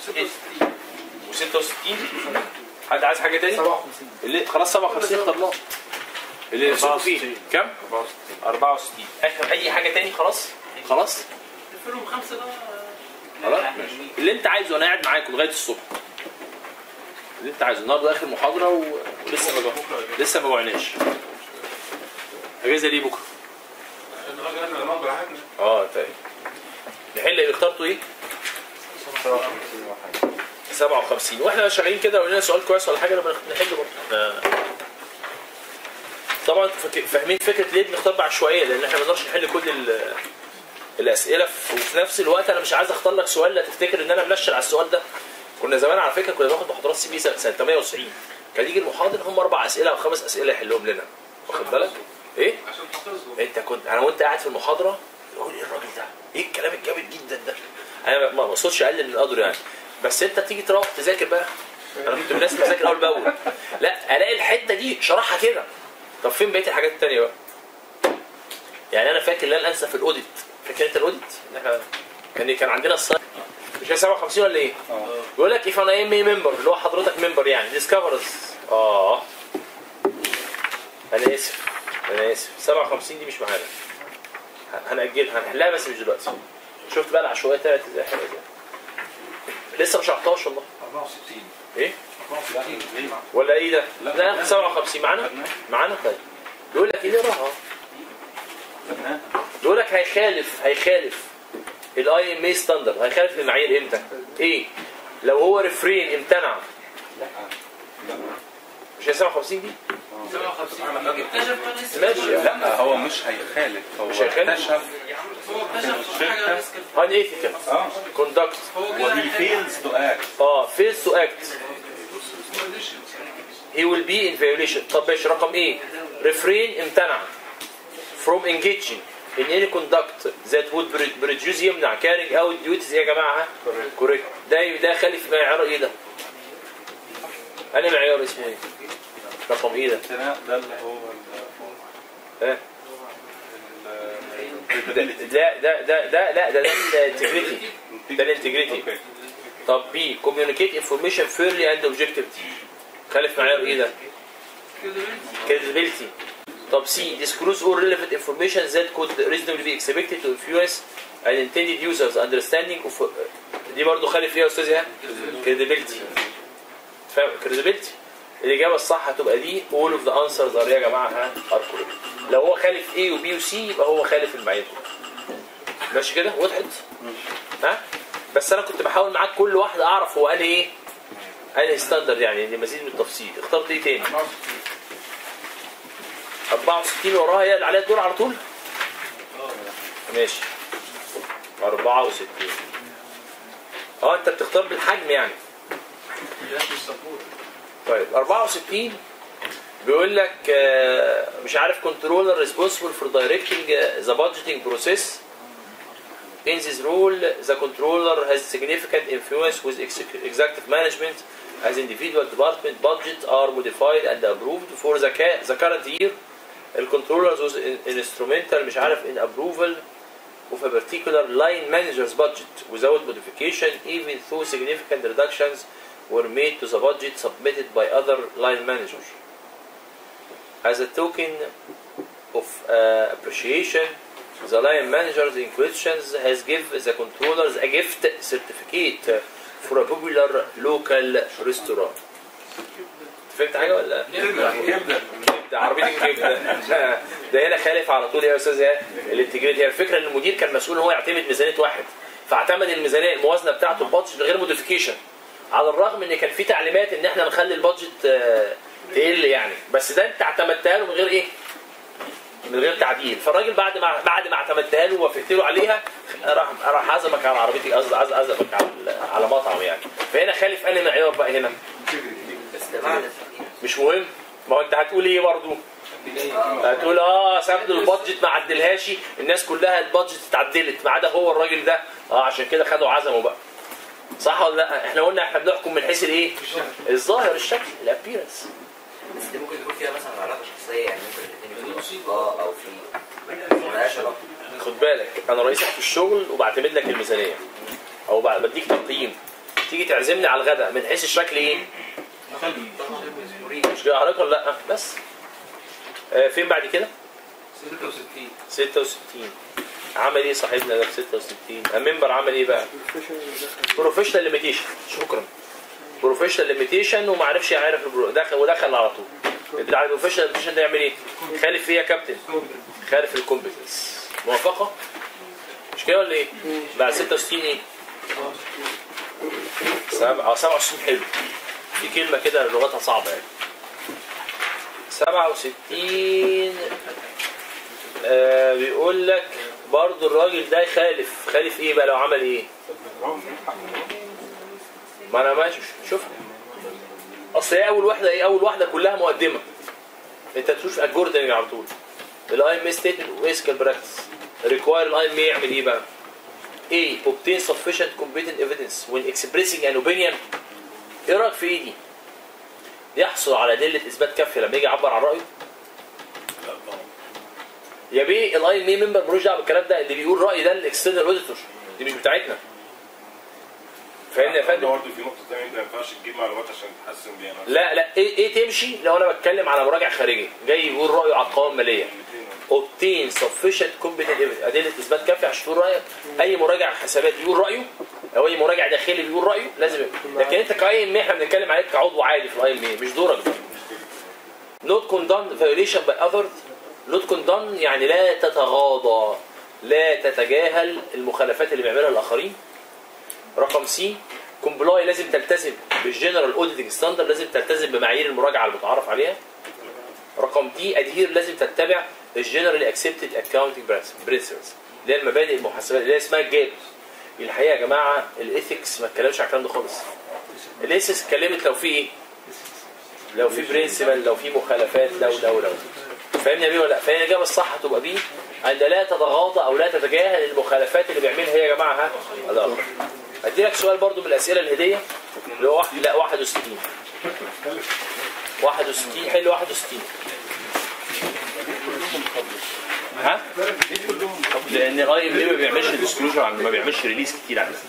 و66 حد عايز حاجه تاني؟ 57 اللي خلاص 57 اخترناه اللي نسيبه فيه كم؟ 64 اخر اي حاجه تاني خلاص؟ خلاص؟ الفيلم خمسة ده خلاص ماشي اللي انت عايزه انا قاعد معاكم لغايه الصبح اللي انت عايزه النهارده اخر محاضره و... ولسه ما جوع- لسه ما جوعناش اجازه ليه بكره؟ الراجل احنا نقعد براحتنا اه طيب نحل اللي اخترته ايه؟ 57 واحنا شغالين كده وقلنا سؤال كويس ولا حاجه نبقى نحل برضه آه. طبعا انتوا فاك- فاهمين فكره ليه بنختار بعشوائيه لان احنا ما نقدرش نحل كل ال- الاسئله في- وفي نفس الوقت انا مش عايز اختار لك سؤال لا تفتكر ان انا منشر على السؤال ده كنا زمان على فكره كنا بناخد محاضرات سي بي سنه سنة 98 كان يجي المحاضر هم اربع اسئله او خمس اسئله يحلهم لنا واخد بالك؟ ايه؟ عشان حافظهم انت كنت انا وانت قاعد في المحاضره يقول ايه الراجل ده؟ ايه الكلام الجامد جدا ده؟ انا ما اقصدش اقلل من قدره يعني بس انت تيجي تروح تذاكر بقى انا كنت من الناس اللي بذاكر اول باول لا الاقي الحته دي شرحها كده طب فين بقيه الحاجات التانيه بقى؟ يعني انا فاكر لن انسى في الاوديت فاكر انت الاوديت؟ إن احنا كان كان عندنا الصيد مش هي 57 ولا ايه؟ بيقول لك if an IMA member اللي هو حضرتك ممبر يعني discovers اه انا اسف انا اسف 57 دي مش معانا ه- هنأجلها هنحلها بس مش دلوقتي شفت بقى العشوائيه طلعت ازاي حلوه ازاي لسه ما شرحتهاش والله 64 ايه 64 ليه؟ ولا ايه ده؟ لا 57 معانا معانا طيب بيقول لك ايه راها بيقول لك هيخالف هيخالف الاي ام اي ستاندرد هيخالف المعايير امتى؟ ايه؟ لو هو ريفرين امتنع مش هي 57 دي؟ 57 اكتشف بقى لسه ماشي لا هو مش هيخالف هو مش هيخالف؟ اكتشف هو اكتشف حاجه ريسك ان ايثيكال اه كوندكت هو كده وهي فيلز تو اكت اه فيلز تو اكت he will be in violation طب ماشي رقم ايه refrain امتنع from engaging in any conduct that would pro- produce يمنع carrying out duties يا جماعه كوريكت ده ده خالف معيار ايه ده انا معيار اسمه ايه رقم ايه ده الامتناع ده اللي هو ال- ها ال- ده ده ده ده ده لا ده ده الانتجريتي ده الانتجريتي اوكي طب بي communicate information fairly and objectively خالف معيار ايه ده credibility طب سي disclose all relevant information that could reasonably be expected to influence an intended user's understanding of دي برضو خالف ايه يا استاذ ايهاب؟ credibility فاهم credibility الاجابه الصح هتبقى دي all of the answers are يا جماعه ها are correct لو هو خالف A و B و C يبقى هو خالف المعايير ماشي كده وضحت ها بس انا كنت بحاول معاك كل واحد اعرف هو انا ايه انهي ستاندرد يعني لمزيد من التفصيل اخترت ايه تاني 64 وراها هي اللي عليها الدور على طول ماشي 64 اه انت بتختار بالحجم يعني طيب 64 بيقول لك آه، مش عارف كنترولر ريسبونسبل فور دايركتنج ذا بادجيتنج بروسيس In this role, the controller has significant influence with exec- executive management as individual department budgets are modified and approved for the, ca- the current year. The controller was in- instrumental مش عارف in approval of a particular line manager's budget without modification even though significant reductions were made to the budget submitted by other line managers. As a token of uh, appreciation, the line manager in questions has given the controllers a gift certificate for a popular local restaurant. فهمت حاجه ولا؟ كبده ده عربيه الكبده ده هنا خالف على طول يا استاذ ايه؟ الانتجريتي هي الفكره ان المدير كان مسؤول ان هو يعتمد ميزانيه واحد فاعتمد الميزانيه الموازنه بتاعته البادجت من غير موديفيكيشن على الرغم ان كان في تعليمات ان احنا نخلي البادجت آه، تقل يعني بس ده انت اعتمدتها له من غير ايه؟ من غير تعديل فالراجل بعد ما بعد ما اعتمدتها له ووافقت له عليها راح راح عزمك على عربيتي قصدي عز- عزمك على على مطعم يعني فهنا خالف انهي معيار بقى هنا بس ده بعد مش مهم ما هو انت هتقول ايه برضه هتقول اه ساب له البادجت ما عدلهاش الناس كلها البادجت اتعدلت ما عدا هو الراجل ده اه عشان كده خدوا عزمه بقى صح ولا لا احنا قلنا احنا بنحكم من حيث الايه الظاهر الشكل الابيرنس بس دي ممكن يكون فيها مثلا علاقه شخصيه يعني ممكن الاثنين يكونوا اه او في ملهاش علاقه خد بالك انا رئيسك في الشغل وبعتمد لك الميزانيه او بعد- بديك تقييم تيجي تعزمني على الغداء من حيث الشكل ايه مش جاي حضرتك ولا لا بس آه فين بعد كده 66 66 عمل ايه صاحبنا ده في 66 المنبر عمل ايه بقى بروفيشنال ليميتيشن شكرا بروفيشنال ليميتيشن وما عرفش يعرف البرو- دخل ودخل على طول بتاع البروفيشنال ليميتيشن ده يعمل ايه خالف فيه يا كابتن خالف الكومبتنس موافقه مش كده ولا ايه بعد 66 ايه سبعة- اه 67 حلو في كلمه كده لغتها صعبه يعني 67 آه بيقول لك برضو الراجل ده يخالف خالف ايه بقى لو عمل ايه ما انا ماشي شوف اصل هي اول واحده ايه اول واحده كلها مقدمه انت تشوف الجوردن على طول الاي ام اس ستيتمنت واسكال براكتس ريكواير الاي ام يعمل ايه بقى ايه obtain sufficient competent evidence when expressing an opinion ايه رايك في ايه دي يحصل على ادله اثبات كافيه لما يجي يعبر عن رايه يا بيه الاي ام اي ممبر ملوش دعوه بالكلام ده اللي بيقول راي ده الاكسترنال اوديتور دي مش بتاعتنا فاهمني يا فندم برضه في نقطة تانية انت ما ينفعش تجيب معلومات عشان تحسن بيها نفسك. لا لا ايه, إيه تمشي لو انا بتكلم على مراجع خارجي جاي يقول رايه على القوائم الماليه obtain sufficient competent evidence ادله اثبات كافيه عشان تقول رايك اي مراجع حسابات بيقول رايه او اي مراجع داخلي بيقول رايه لازم لكن انت كاي ام احنا بنتكلم عليك كعضو عادي في الاي ام مش دورك ده not condone violation by others not condone يعني لا تتغاضى لا تتجاهل المخالفات اللي بيعملها الاخرين رقم سي كومبلاي لازم تلتزم بالجنرال اوديتنج ستاندرد لازم تلتزم بمعايير المراجعه المتعارف عليها رقم دي ادهير لازم تتبع الجنرال اكسبتد اكاونتنج برنسبلز اللي هي المبادئ المحاسبيه اللي هي اسمها الجاب الحقيقه يا جماعه الايثكس ما اتكلمش على الكلام ده خالص الايثكس اتكلمت لو في ايه لو في برنسبل لو في مخالفات لو لو لو فاهمني يا بيه ولا لا فهي الاجابه الصح هتبقى بيه ان لا تتغاضى او لا تتجاهل المخالفات اللي بيعملها هي يا جماعه ها الاخر ادي لك سؤال برضو من الاسئله الهديه اللي هو واحد لا 61 61 حل 61 ها؟ لان الاي ام ما بيعملش ديسكلوجر عن ما بيعملش ريليز كتير عنه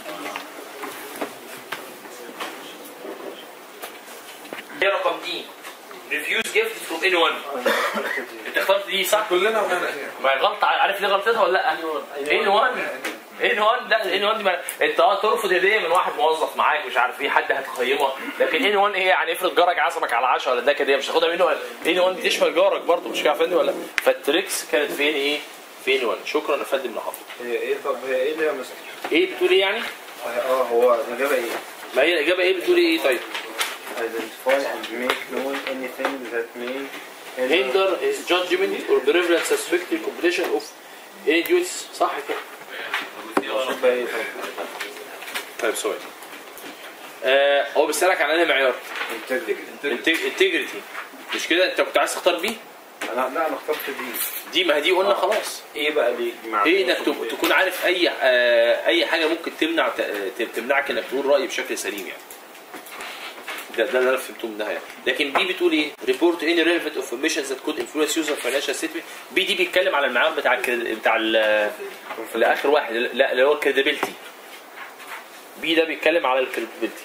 هي رقم دي ريفيوز جيفت فروم اني 1 انت اخترت دي صح؟ كلنا ما هي غلطه عارف ليه غلطتها ولا لا؟ ان 1 ان 1 لا ان 1 دي ما- انت اه ترفض هديه من واحد موظف معاك مش عارف ايه حد هتقيمها لكن ان 1 ايه يعني افرض جارك عزمك على 10 ولا اداك هديه مش هتاخدها منه ان 1 دي تشمل جارك برضه مش كده يا فندم ولا فالتريكس كانت فين ايه؟ في ان 1 شكرا يا فندم لحضرتك هي ايه طب هي ايه اللي هي مستر؟ ايه بتقول ايه يعني؟ اه هو الاجابه ايه؟ ما هي الاجابه ايه بتقول ايه طيب؟ identify and make known anything that may hinder his judgment or prevalent suspected completion of any duties صح كده؟ شوف بقى ايه طب طيب سؤال آه هو بيسألك عن انهي معيار؟ integrity انتجريتي مش كده انت كنت عايز تختار بي؟ انا لا انا اخترت دي دي ما هي دي قلنا خلاص ايه بقى دي مع ايه انك تب- تكون عارف اي آه اي حاجه ممكن تمنع ت- ت- تمنعك انك تقول راي بشكل سليم يعني ده ده اللي انا فهمته منها يعني لكن بي بتقول ايه؟ ريبورت اني ريليفنت انفورميشن ذات كود انفلونس يوزر فاينانشال ستيتمنت بي دي بيتكلم على المعيار بتاع الكريد- بتاع ال- اللي اخر واحد لا اللي هو الكريديبيلتي بي ده بيتكلم على الكريديبيلتي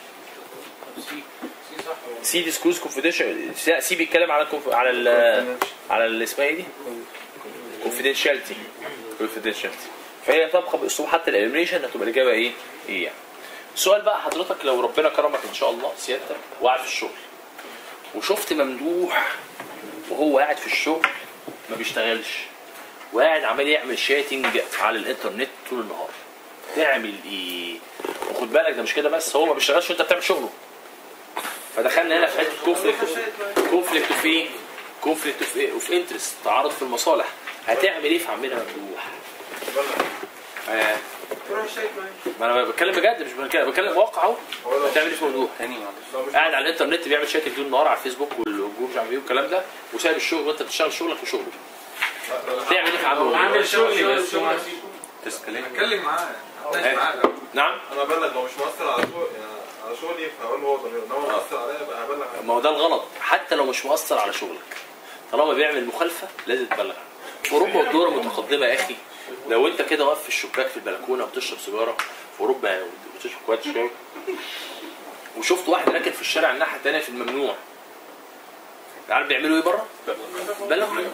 سي ديسكلوز كونفيدنشال سي بيتكلم على الكونف... على ال على ال- اسمها ايه دي؟ كونفيدنشاليتي كونفيدنشاليتي فهي طبقه باسلوب حتى الاليمينيشن هتبقى الاجابه ايه؟ ايه يعني السؤال بقى حضرتك لو ربنا كرمك ان شاء الله سيادتك وقاعد في الشغل وشفت ممدوح وهو قاعد في الشغل ما بيشتغلش وقاعد عمال يعمل شاتنج على الانترنت طول النهار تعمل ايه؟ وخد بالك ده مش كده بس هو ما بيشتغلش وانت بتعمل شغله فدخلنا هنا في حته كونفليكت كونفليكت اوف ايه؟ كونفليكت اوف ايه؟ اوف انترست تعارض في المصالح هتعمل ايه في عمنا ممدوح؟ آه. ما انا بتكلم بجد مش بتكلم بتكلم واقع اهو هتعمل ايه في ممدوح؟ تاني معلش قاعد على الانترنت بيعمل شاتنج طول النهار على الفيسبوك والجروب مش عارف ايه والكلام ده وسايب الشغل وانت بتشتغل شغلك وشغله تعمل ايه في عم ممدوح؟ عامل شغلي بس هو تسكلين اتكلم معاه اتناقش إيه؟ معاه نعم انا ابلغ لو مش مؤثر على شغل يعني على شغلي فهقول له هو ضمير انما مؤثر عليا يبقى هبلغ عنه. ما هو ده الغلط حتى لو مش مؤثر على شغلك طالما بيعمل مخالفه لازم تبلغ عنه. في اوروبا والدول المتقدمه يا اخي لو انت كده واقف في الشباك في البلكونه وبتشرب سيجاره في اوروبا يعني وتشرب كويس شاي وشفت واحد راكب في الشارع الناحيه الثانيه في الممنوع عارف بيعملوا ايه بره؟ بلغ عنه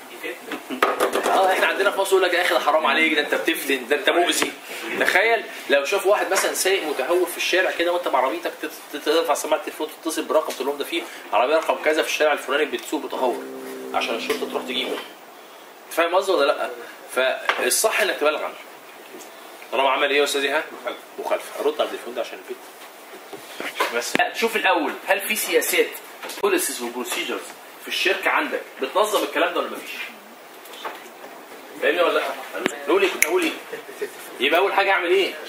اه احنا عندنا في مصر يقول لك يا اخي ده حرام عليك ده انت بتفتن ده انت مؤذي تخيل لو شاف واحد مثلا سايق متهور في الشارع كده وانت بعربيتك تت- تت- ترفع سماعه التليفون تتصل برقم تقول لهم ده في عربيه رقم كذا في الشارع الفلاني بتسوق متهور عشان الشرطه تروح تجيبه أنت فاهم قصدي ولا لا؟ فالصح انك تبلغ عنه طالما عمل ايه يا استاذ ايهاب؟ مخالفه ارد على التليفون ده عشان البيت بس لا تشوف الاول هل في سياسات بوليسيز وبروسيجرز في الشركه عندك بتنظم الكلام ده ولا مفيش؟ فاهمني ولا لا؟ نقول ايه كنت اقول ايه؟ يبقى اول حاجه اعمل ايه؟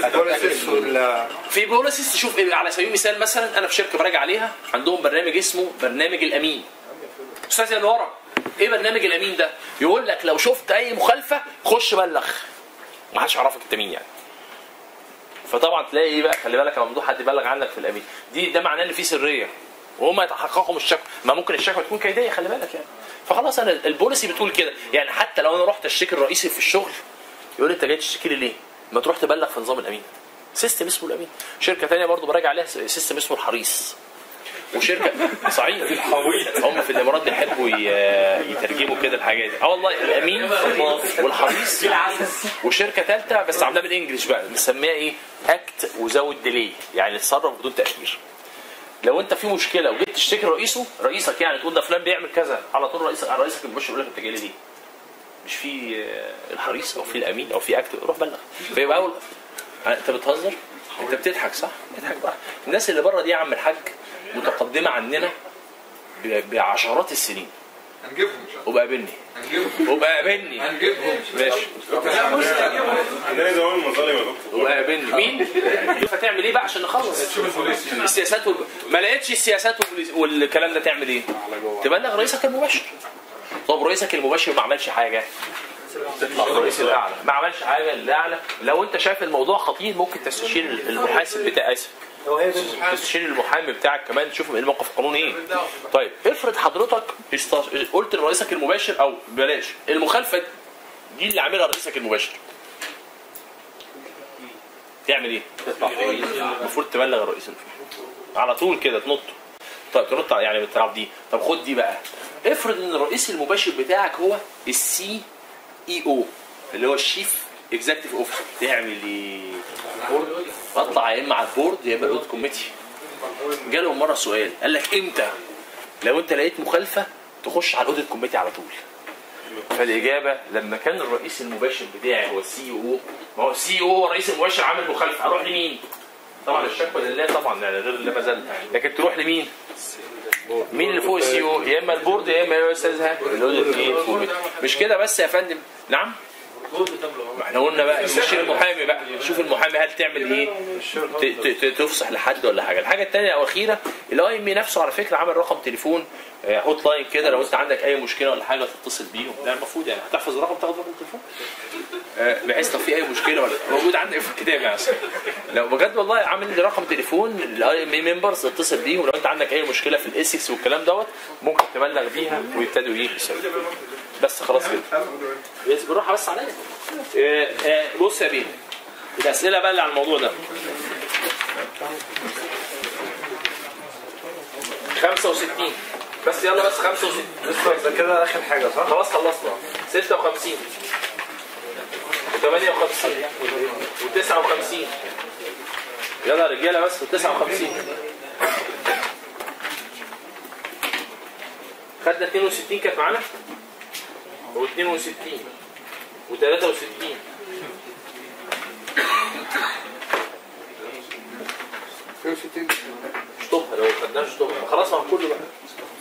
في بوليسيز تشوف ايه على سبيل المثال مثلا انا في شركه براجع عليها عندهم برنامج اسمه برنامج الامين استاذ اللي ورا ايه برنامج الامين ده؟ يقول لك لو شفت اي مخالفه خش بلغ ما حدش يعرفك انت مين يعني فطبعا تلاقي ايه بقى خلي بالك يا ممدوح حد يبلغ عنك في الامين دي ده معناه ان في سريه وهم يتحققوا من الشكوى ما ممكن الشكوى تكون كيديه خلي بالك يعني فخلاص انا البوليسي بتقول كده يعني حتى لو انا رحت اشتكي الرئيسي في الشغل يقول لي انت جاي تشتكي لي ليه؟ ما تروح تبلغ في نظام الامين سيستم اسمه الامين شركه ثانيه برضو براجع عليها سيستم اسمه الحريص وشركه صحيح الحويط هم في الامارات بيحبوا ي- يترجموا كده الحاجات دي اه والله الامين والحريص وشركه ثالثه بس عاملاها بالانجلش بقى مسميها ايه اكت وزود ديلي يعني تصرف بدون تاخير لو انت في مشكله وجيت تشتكي رئيسه رئيسك يعني تقول ده فلان بيعمل كذا على طول رئيسك رئيسك يبقى يقول لك انت جاي لي ليه مش في آه، الحريص او في الامين او في اكتب روح بلغ فيبقى اول انت بتهزر انت بتضحك صح بتضحك بقى الناس اللي بره دي يا عم الحاج متقدمه عننا ب- بعشرات السنين هنجيبهم ان شاء الله وبقابلني هنجيبهم وبقابلني هنجيبهم ماشي عندنا زمان المظالم يا دكتور وقابلني مين؟ هتعمل ايه بقى عشان نخلص؟ السياسات وال... ما لقيتش السياسات وال- والكلام ده تعمل ايه؟ تبلغ رئيسك المباشر طب رئيسك المباشر ما عملش حاجه تطلع الرئيس الاعلى ما عملش حاجه الاعلى لو انت شايف الموضوع خطير ممكن تستشير المحاسب بتاع اسف هو هي دي تستشير المحامي بتاعك كمان تشوف ايه الموقف القانوني ايه طيب افرض حضرتك است... قلت لرئيسك المباشر او بلاش المخالفه دي اللي عاملها رئيسك المباشر تعمل ايه؟ المفروض تبلغ الرئيس المباشر على طول كده تنط طيب تنط يعني بتلعب دي طب خد دي بقى افرض ان الرئيس المباشر بتاعك هو السي اي او اللي هو الشيف اكزيكتيف اوفيسر تعمل ايه؟ اطلع يا اما على البورد يا اما الاوديت كوميتي جالهم مره سؤال قال لك امتى لو انت لقيت مخالفه تخش على الاوديت كوميتي على طول فالاجابه لما كان الرئيس المباشر بتاعي هو السي او ما هو السي او هو الرئيس المباشر عامل مخالفه هروح لمين؟ طبعا الشكوى لله طبعا يعني غير اللي ما زال لكن تروح لمين؟ مين اللي فوق السي او؟ يا اما البورد يا اما يا استاذ ها الاوديت ايه كوميتي. مش كده بس يا فندم نعم؟ ما احنا قلنا بقى استشير المحامي بقى شوف المحامي هل تعمل ايه ت- ت- ت- تفصح لحد ولا حاجه الحاجه الثانيه او الاخيره الاي ام نفسه على فكره عامل رقم تليفون آه، هوت لاين كده لو انت عندك اي مشكله ولا حاجه تتصل بيهم ده المفروض يعني هتحفظ الرقم تاخد رقم التليفون آه، بحيث لو في اي مشكله ولا موجود عندك في الكتاب يعني لو بجد والله عامل رقم تليفون للاي ام ممبرز اتصل بيهم لو انت عندك اي مشكله في الاسكس والكلام دوت ممكن تبلغ بيها ويبتدوا ايه يسووا. بس خلاص كده بس بالراحه بس عليا آه، آه، بص يا بيه الاسئله بقى اللي على الموضوع ده 65 بس يلا بس 65 ده كده اخر حاجه صح؟ خلاص خلصنا 56 و58 و59 يلا يا رجاله بس و59 خدنا 62 كانت معانا و62 و63 اشطبها لو ما خدناش اشطبها خلاص ما هو كله بقى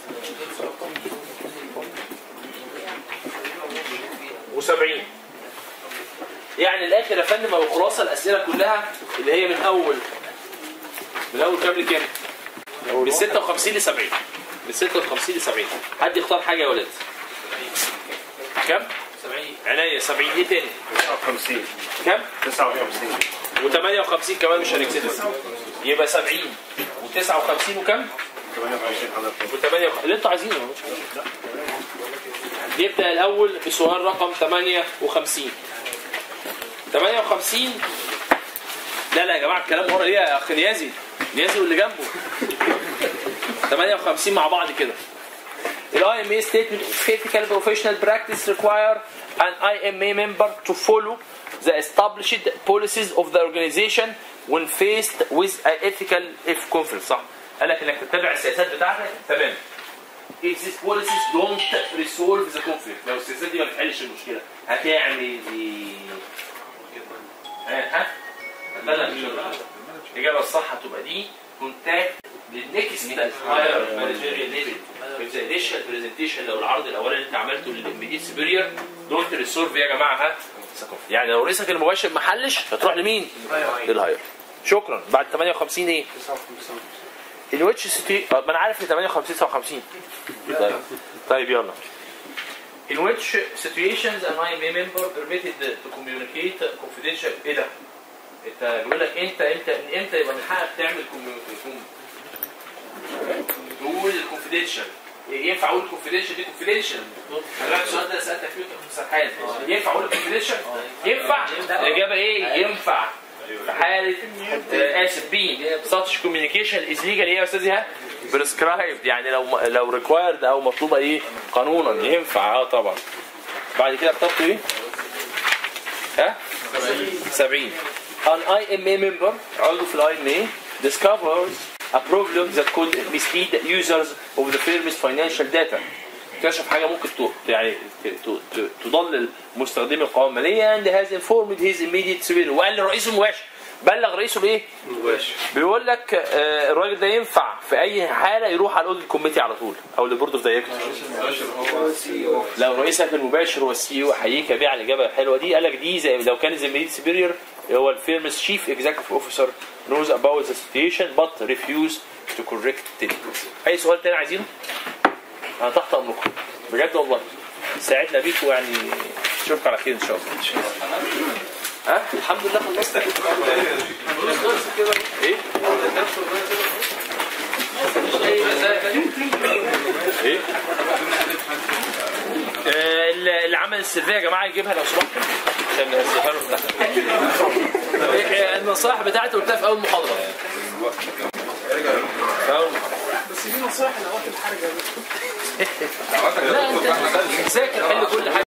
و70 يعني الاخر يا فندم او خلاصه الاسئله كلها اللي هي من اول من اول كام لكام؟ من 56 ل 70 من 56 ل 70 حد يختار حاجه يا ولاد كام؟ 70 عناية 70 ايه تاني؟ 59 كام؟ 59 و58 كمان مش هنكسبها يبقى 70 و59 وكام؟ 58 حضرتك و58 اللي انتوا عايزينه مش مشكلة. نبدا الاول بسؤال رقم 58 58 لا لا يا جماعه الكلام ورا ايه يا اخ نيازي نيازي واللي جنبه 58 مع بعض كده الاي ام اي statement of ethical professional practice require an IMA member to follow the established policies of the organization when faced with an ethical if conflict صح قال لك انك تتبع السياسات بتاعتك تمام if these policies don't resolve the conflict لو السياسات دي ما بتحلش المشكله هتعمل ايه؟ ها ها؟ هتبلغ الشغل الاجابه الصح هتبقى دي كونتاكت للنكست هاير مانجيريال ليفل في ذا انيشال برزنتيشن لو العرض الاولاني اللي انت عملته للامبيديت سوبيريور دونت ريسولف يا جماعه ها يعني لو رئيسك المباشر ما حلش هتروح لمين؟ للهاير شكرا بعد 58 ايه؟ الويتش ستي ما انا عارف ان 58 59 طيب طيب يلا In which situations an IMA member permitted to communicate confidential ايه ده؟ انت بيقول لك انت انت من امتى يبقى من حقك تعمل كوم- تقول الكونفidential ينفع اقول الكونفidential دي كونفidential خلي بالك السؤال ده سالتك فيه كنت سرحان ينفع اقول الكونفidential ينفع الاجابه ايه ينفع في حاله آه، اسف بي such communication is legal ايه يا استاذ ايهاب prescribed يعني لو لو required او مطلوبه ايه قانونا ينفع اه طبعا بعد كده اخترت ايه؟ ها؟ 70 An IMA member عضو في الاي ام اي discovers a problem that could mislead the users of the firm's financial data اكتشف حاجه ممكن ت- يعني ت- ت- ت- تضلل مستخدمي القوائم الماليه and has informed his immediate superior وقال لرئيسه المباشر بلغ رئيسه بايه؟ مباشر بيقول لك آه، الراجل ده ينفع في اي حاله يروح على الاوديت كوميتي على طول او البورد اوف دايركتور لو رئيسك المباشر هو السي او احييك بيه على الاجابه الحلوه دي قال لك دي زي لو كان زميلي سبيريور هو الفيرمز شيف اكزيكتيف اوفيسر knows about the situation but refuse to correct it اي سؤال تاني عايزينه؟ انا تحت امركم بجد والله ساعدنا بيكم يعني اشوفكم على خير ان شاء الله ها الحمد لله خلصت ايه ايه آه، اللي اللي عمل السيرفي يا جماعه يجيبها لو سمحتوا عشان ننزلها له تحت. آه، النصائح بتاعتي قلتها في اول محاضره في اول محاضره بس دي نصايح الاوقات الحرجه لا انت ذاكر حل كل حاجه